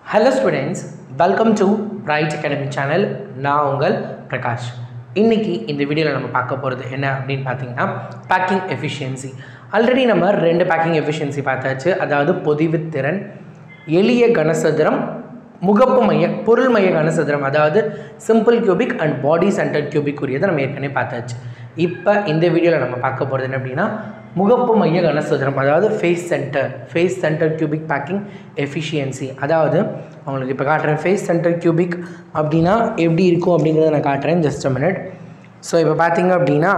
hello students welcome to bright academy channel நான் உங்கள் பிரகாஷ் இன்னைக்கு இந்த வீடியோவில் நம்ம பார்க்க போகிறது என்ன அப்படின்னு பார்த்தீங்கன்னா பேக்கிங் எஃபிஷியன்சி ஆல்ரெடி நம்ம ரெண்டு பேக்கிங் எஃபிஷியன்சி பார்த்தாச்சு அதாவது பொதிவுத்திறன் எளிய கனசதுரம் முகப்பு மைய பொருள் மைய கனசதுரம் அதாவது simple cubic and body center cubic உரியதை நம்ம ஏற்கனவே பார்த்தாச்சு இப்போ இந்த வீடியோவில் நம்ம பார்க்க போகிறது என்ன அப்படின்னா முகப்பு மைய கனசதுரம் அதாவது face center face center cubic packing efficiency அதாவது உங்களுக்கு இப்போ காட்டுறேன் ஃபேஸ் சென்டர் கியூபிக் அப்படின்னா எப்படி இருக்கும் அப்படிங்கிறத நான் காட்டுறேன் ஜஸ்ட் அ மினிட் ஸோ இப்போ பார்த்தீங்க அப்படின்னா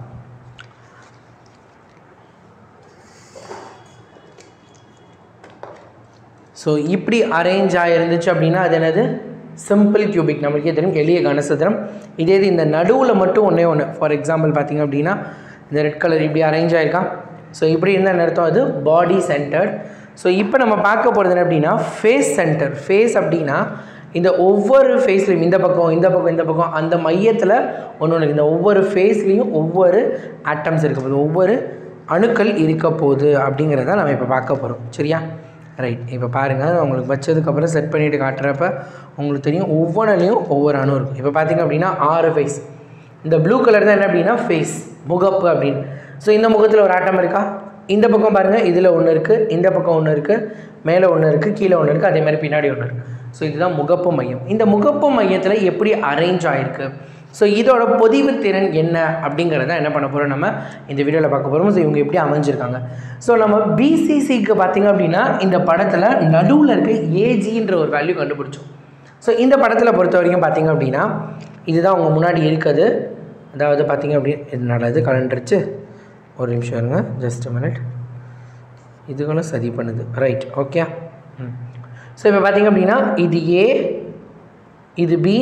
ஸோ இப்படி அரேஞ்ச் ஆகிருந்துச்சு அப்படின்னா அது என்னது சிம்பிள் கியூபிக் நம்மளுக்கே தெரியும் எளிய கனசதுரம் இதே இது இந்த நடுவில் மட்டும் ஒன்றே ஒன்று ஃபார் எக்ஸாம்பிள் பார்த்தீங்க அப்படின்னா இந்த ரெட் கலர் இப்படி அரேஞ்ச் ஆயிருக்கா ஸோ இப்படி இருந்தால் அர்த்தம் அது பாடி சென்டர்ட் ஸோ இப்போ நம்ம பார்க்க போகிறது என்ன அப்படின்னா ஃபேஸ் சென்டர் ஃபேஸ் அப்படின்னா இந்த ஒவ்வொரு ஃபேஸ்லையும் இந்த பக்கம் இந்த பக்கம் இந்த பக்கம் அந்த மையத்தில் ஒன்று ஒன்று இந்த ஒவ்வொரு ஃபேஸ்லேயும் ஒவ்வொரு ஆட்டம்ஸ் இருக்க போகுது ஒவ்வொரு அணுக்கள் இருக்க போகுது அப்படிங்கிறத நம்ம இப்போ பார்க்க போகிறோம் சரியா ரைட் இப்போ பாருங்கள் நான் உங்களுக்கு வச்சதுக்கப்புறம் செட் பண்ணிவிட்டு காட்டுறப்ப உங்களுக்கு தெரியும் ஒவ்வொன்றுலையும் ஒவ்வொரு அணு இருக்கும் இப்போ பார்த்தீங்க அப்படின்னா ஆறு ஃபேஸ் இந்த ப்ளூ கலர் தான் என்ன அப்படின்னா ஃபேஸ் முகப்பு அப்படின்னு ஸோ இந்த முகத்தில் ஒரு ஆட்டம் இருக்கா இந்த பக்கம் பாருங்கள் இதில் ஒன்று இருக்குது இந்த பக்கம் ஒன்று இருக்குது மேலே ஒன்று இருக்குது கீழே ஒன்று இருக்குது அதே மாதிரி பின்னாடி ஒன்று இருக்குது ஸோ இதுதான் முகப்பு மையம் இந்த முகப்பு மையத்தில் எப்படி அரேஞ்ச் ஆகிருக்கு ஸோ இதோட பொதிவு திறன் என்ன அப்படிங்கிறத என்ன பண்ண போகிறோம் நம்ம இந்த வீடியோவில் பார்க்க போகிறோம் ஸோ இவங்க எப்படி அமைஞ்சிருக்காங்க ஸோ நம்ம பிசிசிக்கு பார்த்திங்க அப்படின்னா இந்த படத்தில் நடுவில் இருக்க ஏஜின்ற ஒரு வேல்யூ கண்டுபிடிச்சோம் ஸோ இந்த படத்தில் பொறுத்த வரைக்கும் பார்த்திங்க அப்படின்னா இதுதான் உங்கள் முன்னாடி இருக்குது அதாவது பார்த்திங்க அப்படி இது நல்லது கலண்டுருச்சு ஒரு நிமிஷம் இருங்க ஜஸ்ட் மினிட் இதுகளும் சரி பண்ணுது ரைட் ஓகே ம் ஸோ இப்போ பார்த்திங்க அப்படின்னா இது ஏ இது பி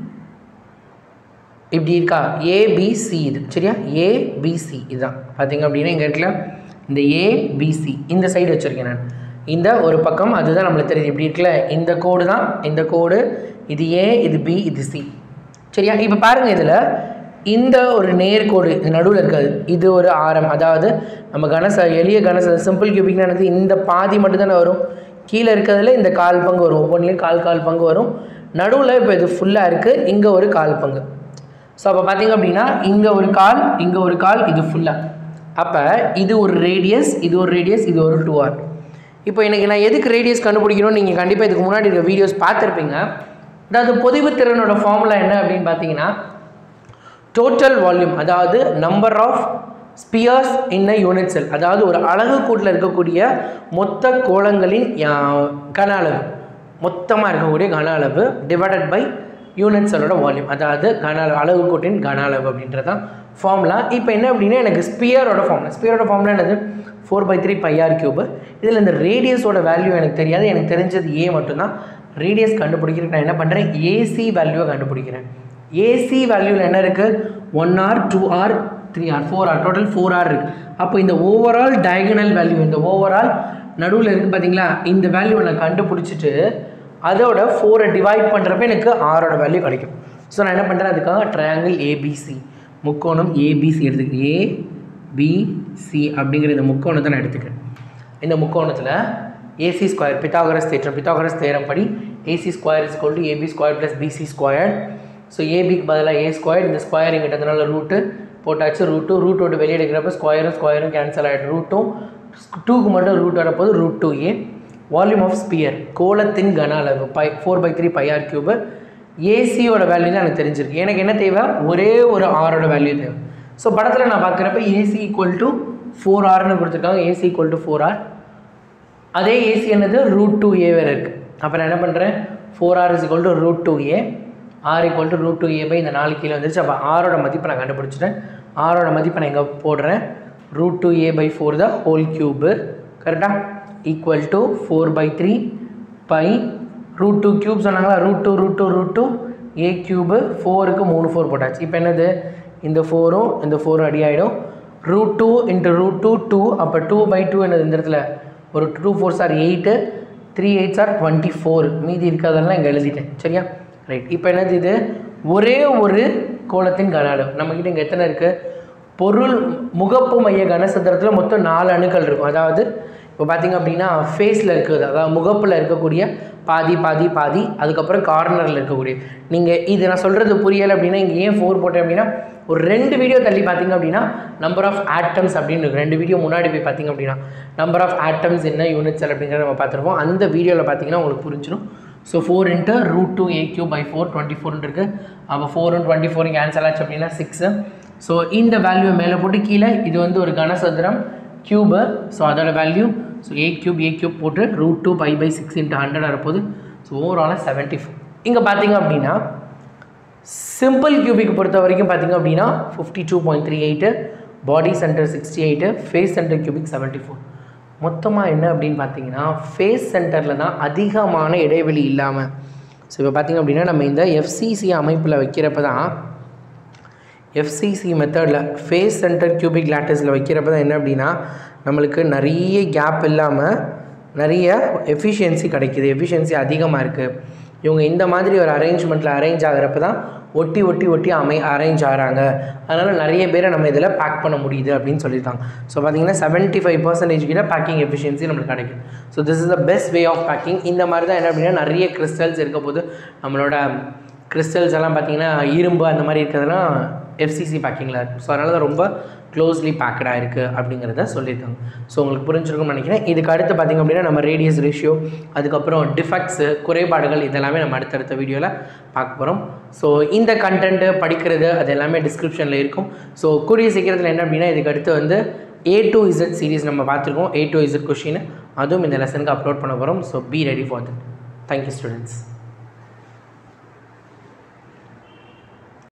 இப்படி இருக்கா ஏபிசி இது சரியா ஏபிசி இதுதான் பார்த்தீங்க அப்படின்னா இங்கே இருக்கல இந்த ஏபிசி இந்த சைடு வச்சுருக்கேன் நான் இந்த ஒரு பக்கம் அதுதான் நம்மளுக்கு தெரியுது இப்படி இருக்குல்ல இந்த கோடு தான் இந்த கோடு இது ஏ இது பி இது சி சரியா இப்போ பாருங்கள் இதில் இந்த ஒரு நேர்கோடு இது நடுவில் இருக்காது இது ஒரு ஆரம் அதாவது நம்ம கனச எளிய கனச சிம்பிள் கியூபிக்னா என்னது இந்த பாதி மட்டும் தானே வரும் கீழே இருக்கிறதுல இந்த கால் பங்கு வரும் ஒவ்வொன்றிலையும் கால் கால் பங்கு வரும் நடுவில் இப்போ இது ஃபுல்லாக இருக்குது இங்கே ஒரு கால் பங்கு ஸோ அப்போ பார்த்தீங்க அப்படின்னா இங்கே ஒரு கால் இங்கே ஒரு கால் இது ஃபுல்லாக அப்போ இது ஒரு ரேடியஸ் இது ஒரு ரேடியஸ் இது ஒரு டூ ஆர் இப்போ எனக்கு நான் எதுக்கு ரேடியஸ் கண்டுபிடிக்கணும்னு நீங்கள் கண்டிப்பாக இதுக்கு முன்னாடி இருக்க வீடியோஸ் பார்த்துருப்பீங்க அதாவது பொதிவு திறனோட ஃபார்முலா என்ன அப்படின்னு பார்த்தீங்கன்னா டோட்டல் வால்யூம் அதாவது number of spheres in a unit cell அதாவது ஒரு அழகு கூட்டில் இருக்கக்கூடிய மொத்த கோளங்களின் கன அளவு மொத்தமாக இருக்கக்கூடிய கன அளவு டிவைடட் பை யூனிட் செல்லோட வால்யூம் அதாவது கன அளவு அழகு கூட்டின் கன அளவு அப்படின்றது தான் ஃபார்முலா இப்போ என்ன அப்படின்னா எனக்கு ஸ்பியரோட ஃபார்முலா ஸ்பியரோட ஃபார்முலா என்னது four by three pi r cube இதில் இந்த ரேடியஸோட வேல்யூ எனக்கு தெரியாது எனக்கு தெரிஞ்சது ஏ மட்டும்தான் ரேடியஸ் கண்டுபிடிக்கிறதுக்கு நான் என்ன பண்ணுறேன் ஏசி வேல்யூவை கண்டுபிடிக்கிறேன் ஏசி வேல்யூவில் என்ன இருக்குது one r two r three r four r total four r இருக்குது அப்போ இந்த ஓவரால் டயகனல் வேல்யூ இந்த ஓவரால் நடுவில் இருக்குது பார்த்தீங்களா இந்த வேல்யூவை நான் கண்டுபிடிச்சிட்டு அதோட ஃபோரை டிவைட் பண்ணுறப்ப எனக்கு ஆரோட வேல்யூ கிடைக்கும் ஸோ நான் என்ன பண்ணுறேன் அதுக்காக ட்ரையாங்கிள் ஏபிசி முக்கோணம் ஏபிசி எடுத்துக்கிறேன் ஏபிசி அப்படிங்கிற இந்த முக்கோணத்தை நான் எடுத்துக்கிறேன் இந்த முக்கோணத்தில் ஏசி ஸ்கொயர் பித்தாகரஸ் தேற்றம் பித்தாகரஸ் தேரம் படி AC square is equal to AB square plus BC square so ஏபிக்கு பதிலாக ஏ ஸ்கொயர் இந்த ஸ்கொயர் இங்கிட்டதுனால ரூட்டு போட்டாச்சு ரூட் டூ ரூட் விட்டு வெளியே எடுக்கிறப்ப ஸ்கொயரும் ஸ்கொயரும் கேன்சல் ஆகிடும் ரூட் டூ டூக்கு மட்டும் ரூட் வரப்போது root two a volume of sphere கோலத்தின் கன அளவு by four by three pi r cube ஏசியோட வேல்யூ தான் எனக்கு தெரிஞ்சிருக்கு எனக்கு என்ன தேவை ஒரே ஒரு ஆரோட வேல்யூ தேவை ஸோ படத்தில் நான் பார்க்குறப்ப ஏசி ஈக்குவல் டு ஃபோர் ஆர்னு கொடுத்துருக்காங்க AC equal to four r அதே ஏசி என்னது ரூட் டூ ஏ வேறு இருக்குது அப்போ நான் என்ன பண்ணுறேன் four r is equal to root two a r equal to root two a by இந்த நாலு கீழே வந்துருச்சு அப்போ ஆரோட மதிப்பை நான் கண்டுபிடிச்சிட்டேன் ஆரோட மதிப்பை நான் எங்கே போடுறேன் root two a by four the whole cube கரெக்டாக equal to four by three pi root two cube சொன்னாங்களா root two root two root two a cube ஃபோருக்கு மூணு ஃபோர் போட்டாச்சு இப்போ என்னது இந்த ஃபோரும் இந்த ஃபோரும் அடி ஆகிடும் root two into root two two அப்போ டூ பை டூ என்னது இந்த இடத்துல ஒரு two four sir eight three eight sir twenty four மீதி இருக்கிறதெல்லாம் இங்கே எழுதிட்டேன் சரியா ரைட் இப்போ என்னது இது ஒரே ஒரு கோலத்தின் கன அளவு நம்மக்கிட்ட இங்கே எத்தனை இருக்குது பொருள் முகப்பு மைய கனசதுரத்தில் மொத்தம் நாலு அணுக்கள் இருக்கும் அதாவது இப்போ இப்போ பார்த்தீங்க அப்படின்னா ஃபேஸில் இருக்கிறது அதாவது முகப்பில் இருக்கக்கூடிய பாதி பாதி பாதி அதுக்கப்புறம் கார்னரில் இருக்கக்கூடிய நீங்கள் இது நான் சொல்கிறது புரியலை அப்படின்னா இங்கே ஏன் ஃபோர் போட்டேன் அப்படின்னா ஒரு ரெண்டு வீடியோ தள்ளி பார்த்தீங்க அப்படின்னா நம்பர் ஆஃப் ஆட்டம்ஸ் அப்படின்னு இருக்கு ரெண்டு வீடியோ முன்னாடி போய் பார்த்தீங்க அப்படின்னா நம்பர் ஆஃப் ஆட்டம்ஸ் என்ன யூனிட்ஸ் அப்படிங்கிறத நம்ம பார்த்துருப்போம் அந்த வீடியோவில் பார்த்தீங்கன்னா உங்களுக்கு புரிஞ்சிடும் so four into root two a cube by four twenty ஃபோர்னு இருக்குது அப்போ ஃபோர் டுவெண்ட்டி ஃபோர் இங்கே ஆன்சர் ஆச்சு அப்படின்னா சிக்ஸு ஸோ இந்த வேல்யூ மேலே போட்டு கீழே இது வந்து ஒரு கனசதுரம் கியூபு ஸோ அதோட value so a cube a cube போட்டு root two by pi six into hundred வரப்போகுது ஸோ ஓவராலாக செவன்ட்டி ஃபோர் இங்கே பார்த்தீங்க அப்படின்னா சிம்பிள் கியூபிக் பொறுத்த வரைக்கும் பார்த்தீங்க அப்படின்னா fifty two point three eight body center sixty eight face center cubic seventy four மொத்தமாக என்ன அப்படின்னு பார்த்தீங்கன்னா ஃபேஸ் சென்டரில் தான் அதிகமான இடைவெளி இல்லாமல் ஸோ இப்போ பார்த்தீங்க அப்படின்னா நம்ம இந்த எஃப்சிசி அமைப்பில் வைக்கிறப்ப தான் எஃப்சிசி மெத்தடில் ஃபேஸ் சென்டர் கியூபிக் லேட்டஸில் வைக்கிறப்ப தான் என்ன அப்படின்னா நம்மளுக்கு நிறைய கேப் இல்லாமல் நிறைய எஃபிஷியன்சி கிடைக்குது எஃபிஷியன்சி அதிகமாக இருக்குது இவங்க இந்த மாதிரி ஒரு அரேஞ்ச்மெண்ட்டில் அரேஞ்ச் ஆகிறப்ப தான் ஒட்டி ஒட்டி ஒட்டி அமை அரேஞ்ச் ஆகிறாங்க அதனால் நிறைய பேரை நம்ம இதில் பேக் பண்ண முடியுது அப்படின்னு சொல்லியிருக்காங்க ஸோ பார்த்தீங்கன்னா செவன்ட்டி ஃபைவ் பர்சன்டேஜ் கிட்ட பேக்கிங் எஃபிஷியன்சி நம்மளுக்கு கிடைக்கும் so this is the best way of packing இந்த மாதிரி தான் என்ன அப்படின்னா நிறைய கிறிஸ்டல்ஸ் இருக்க போது நம்மளோட கிறிஸ்டல்ஸ் எல்லாம் பார்த்தீங்கன்னா இரும்பு அந்த மாதிரி இருக்கிறதுலாம் எஃப்சிசி பேக்கிங்கில் இருக்குது ஸோ அதனால தான் ரொம்ப க்ளோஸ்லி பேக்கடாக இருக்குது அப்படிங்கிறத சொல்லியிருக்காங்க ஸோ உங்களுக்கு புரிஞ்சிருக்கும்னு நினைக்கிறேன் இதுக்கு அடுத்து பார்த்திங்க அப்படின்னா நம்ம ரேடியஸ் ரேஷியோ அதுக்கப்புறம் டிஃபெக்ட்ஸு குறைபாடுகள் இதெல்லாமே நம்ம அடுத்தடுத்த வீடியோவில் பார்க்க போகிறோம் ஸோ இந்த கண்டென்ட்டு படிக்கிறது அது எல்லாமே டிஸ்கிரிப்ஷனில் இருக்கும் ஸோ கூடிய சீக்கிரத்தில் என்ன அப்படின்னா இதுக்கு அடுத்து வந்து ஏ டு இசட் சீரிஸ் நம்ம பார்த்துருக்கோம் ஏ டு இசட் கொஷின் அதுவும் இந்த லெசனுக்கு அப்லோட் பண்ண போகிறோம் so be ready for that thank you students